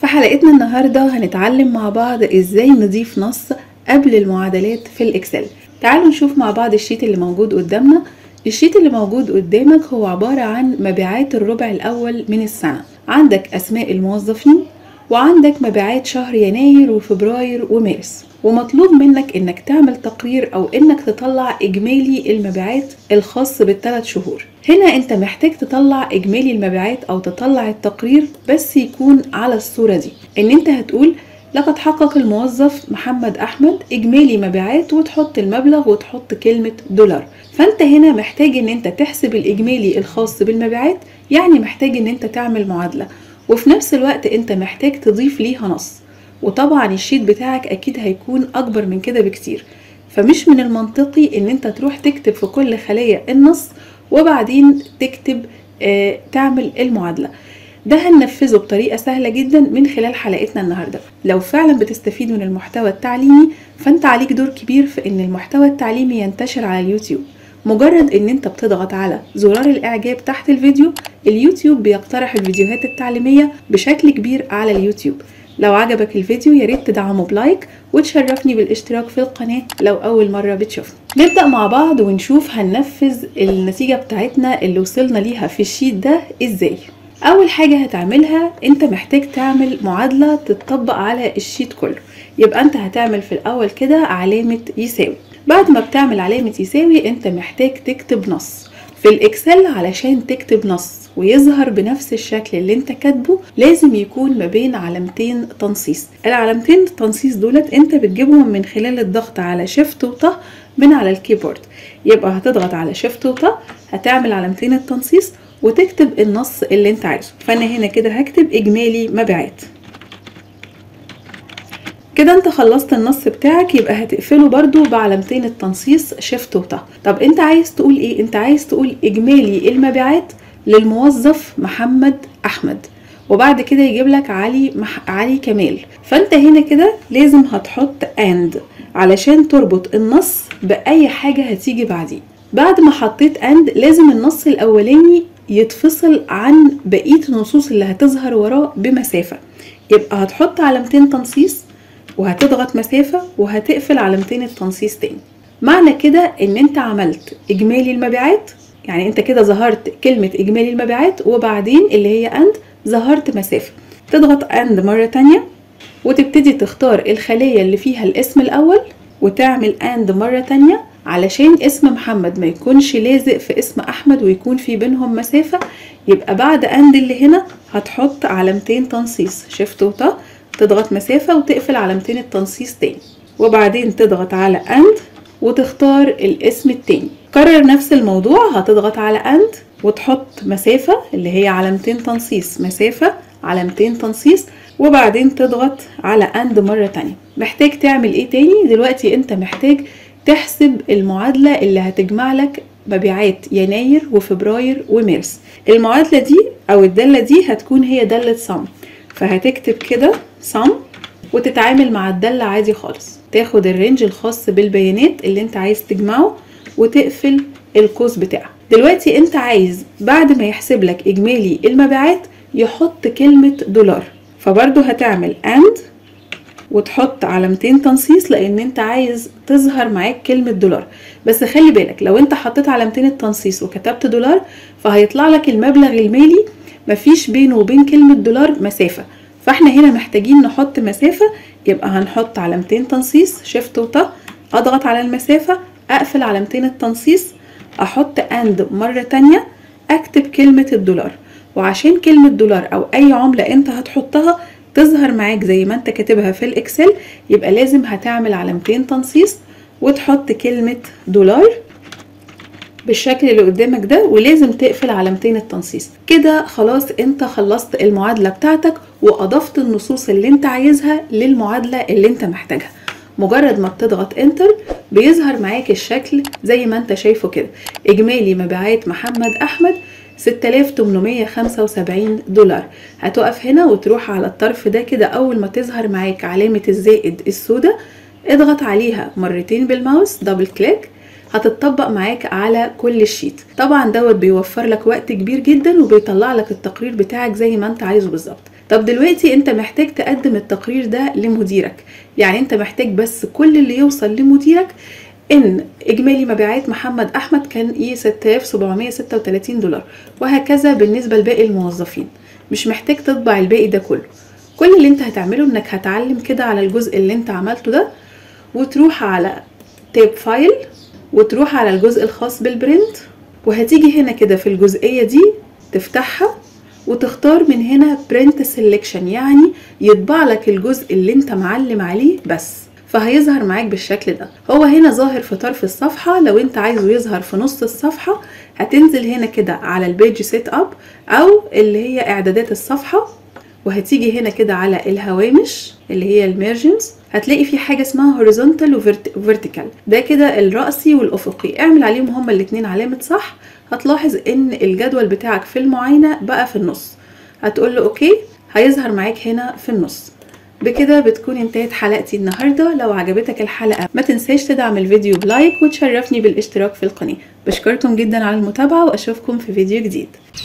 في حلقتنا النهاردة هنتعلم مع بعض ازاي نضيف نص قبل المعادلات في الاكسل تعالوا نشوف مع بعض الشيت اللي موجود قدامنا الشيت اللي موجود قدامك هو عبارة عن مبيعات الربع الأول من السنة عندك أسماء الموظفين وعندك مبيعات شهر يناير وفبراير ومارس ومطلوب منك انك تعمل تقرير او انك تطلع اجمالي المبيعات الخاص بالثلاث شهور هنا انت محتاج تطلع اجمالي المبيعات او تطلع التقرير بس يكون على الصورة دي ان انت هتقول لقد حقق الموظف محمد احمد اجمالي مبيعات وتحط المبلغ وتحط كلمة دولار فانت هنا محتاج ان انت تحسب الاجمالي الخاص بالمبيعات يعني محتاج ان انت تعمل معادلة وفي نفس الوقت انت محتاج تضيف ليها نص وطبعا الشيت بتاعك اكيد هيكون اكبر من كده بكتير فمش من المنطقي ان انت تروح تكتب في كل خلية النص وبعدين تكتب آه تعمل المعادلة ده هننفذه بطريقة سهلة جدا من خلال حلقتنا النهاردة لو فعلا بتستفيد من المحتوى التعليمي فانت عليك دور كبير في ان المحتوى التعليمي ينتشر على اليوتيوب مجرد ان انت بتضغط على زرار الاعجاب تحت الفيديو اليوتيوب بيقترح الفيديوهات التعليمية بشكل كبير على اليوتيوب لو عجبك الفيديو ياريت تدعمه بلايك وتشرفني بالاشتراك في القناة لو أول مرة بتشوفني نبدأ مع بعض ونشوف هننفذ النتيجة بتاعتنا اللي وصلنا ليها في الشيت ده ازاي أول حاجة هتعملها انت محتاج تعمل معادلة تتطبق على الشيت كله يبقى انت هتعمل في الأول كده علامة يساوي بعد ما بتعمل علامة يساوي انت محتاج تكتب نص في الاكسل علشان تكتب نص ويظهر بنفس الشكل اللي انت كاتبه لازم يكون ما بين علامتين تنصيص العلامتين التنصيص دولت انت بتجيبهم من خلال الضغط على شيفت وط من على الكيبورد يبقى هتضغط على شيفت وط هتعمل علامتين التنصيص وتكتب النص اللي انت عايزه فانا هنا كده هكتب اجمالي مبيعات كده انت خلصت النص بتاعك يبقى هتقفله برضو بعلامتين التنصيص شيفت وط طب انت عايز تقول ايه انت عايز تقول اجمالي المبيعات للموظف محمد احمد وبعد كده يجيب لك علي مح... علي كمال فانت هنا كده لازم هتحط اند علشان تربط النص باي حاجه هتيجي بعديه بعد ما حطيت اند لازم النص الاولاني يتفصل عن بقيه النصوص اللي هتظهر وراه بمسافه يبقى هتحط علامتين تنصيص وهتضغط مسافة وهتقفل علامتين التنصيص تاني معنى كده ان انت عملت اجمالي المبيعات يعني انت كده ظهرت كلمة اجمالي المبيعات وبعدين اللي هي اند ظهرت مسافة تضغط اند مرة تانية وتبتدي تختار الخلية اللي فيها الاسم الاول وتعمل اند مرة تانية علشان اسم محمد ما يكونش لازق في اسم احمد ويكون في بينهم مسافة يبقى بعد اند اللي هنا هتحط علامتين تنصيص شيفت وط تضغط مسافة وتقفل علامتين التنصيص تاني وبعدين تضغط على اند وتختار الاسم التاني كرر نفس الموضوع هتضغط على اند وتحط مسافة اللي هي علامتين تنصيص مسافة علامتين تنصيص وبعدين تضغط على اند مرة تانية محتاج تعمل ايه تاني دلوقتي انت محتاج تحسب المعادلة اللي هتجمع لك مبيعات يناير وفبراير ومارس المعادلة دي او الدالة دي هتكون هي دالة صم فهتكتب كده sum وتتعامل مع الدالة عادي خالص تاخد الرينج الخاص بالبيانات اللي انت عايز تجمعه وتقفل القوس بتاعك دلوقتي انت عايز بعد ما يحسب لك اجمالي المبيعات يحط كلمة دولار فبرضو هتعمل and وتحط علامتين تنصيص لان انت عايز تظهر معاك كلمة دولار بس خلي بالك لو انت حطيت علامتين التنصيص وكتبت دولار فهيطلع لك المبلغ المالي مفيش بينه وبين كلمة دولار مسافة فاحنا هنا محتاجين نحط مسافة يبقى هنحط علامتين تنصيص شيفت وط اضغط على المسافة اقفل علامتين التنصيص احط اند مرة تانية اكتب كلمة الدولار وعشان كلمة دولار او اي عملة انت هتحطها تظهر معاك زي ما انت كاتبها في الاكسل يبقى لازم هتعمل علامتين تنصيص وتحط كلمة دولار بالشكل اللي قدامك ده ولازم تقفل علامتين التنصيص كده خلاص انت خلصت المعادلة بتاعتك واضفت النصوص اللي انت عايزها للمعادلة اللي انت محتاجها مجرد ما بتضغط انتر بيظهر معاك الشكل زي ما انت شايفه كده اجمالي مبيعات محمد احمد 6875 دولار هتقف هنا وتروح على الطرف ده كده اول ما تظهر معاك علامة الزائد السوداء اضغط عليها مرتين بالماوس دبل كليك هتطبق معاك على كل الشيت طبعا دوت بيوفر لك وقت كبير جدا وبيطلع لك التقرير بتاعك زي ما انت عايزه بالظبط طب دلوقتي انت محتاج تقدم التقرير ده لمديرك يعني انت محتاج بس كل اللي يوصل لمديرك ان اجمالي مبيعات محمد احمد كان ايه 6736 دولار وهكذا بالنسبه لباقي الموظفين مش محتاج تطبع الباقي ده كله كل اللي انت هتعمله انك هتعلم كده على الجزء اللي انت عملته ده وتروح على تاب فايل وتروح على الجزء الخاص بالبرنت وهتيجي هنا كده في الجزئيه دي تفتحها وتختار من هنا برنت سيلكشن يعني يطبع لك الجزء اللي انت معلم عليه بس فهيظهر معاك بالشكل ده هو هنا ظاهر في طرف الصفحة لو انت عايزه يظهر في نص الصفحة هتنزل هنا كده على البيج سيت اب او اللي هي اعدادات الصفحة وهتيجي هنا كده على الهوامش اللي هي الميرجنز هتلاقي في حاجة اسمها هوريزونتال وفيرتيكال ده كده الرأسي والأفقي اعمل عليهم هما الاتنين علامة صح هتلاحظ ان الجدول بتاعك في المعاينة بقى في النص هتقول له اوكي هيظهر معاك هنا في النص بكده بتكون انتهت حلقتي النهاردة لو عجبتك الحلقة ما تنساش تدعم الفيديو بلايك وتشرفني بالاشتراك في القناة بشكركم جدا على المتابعة واشوفكم في فيديو جديد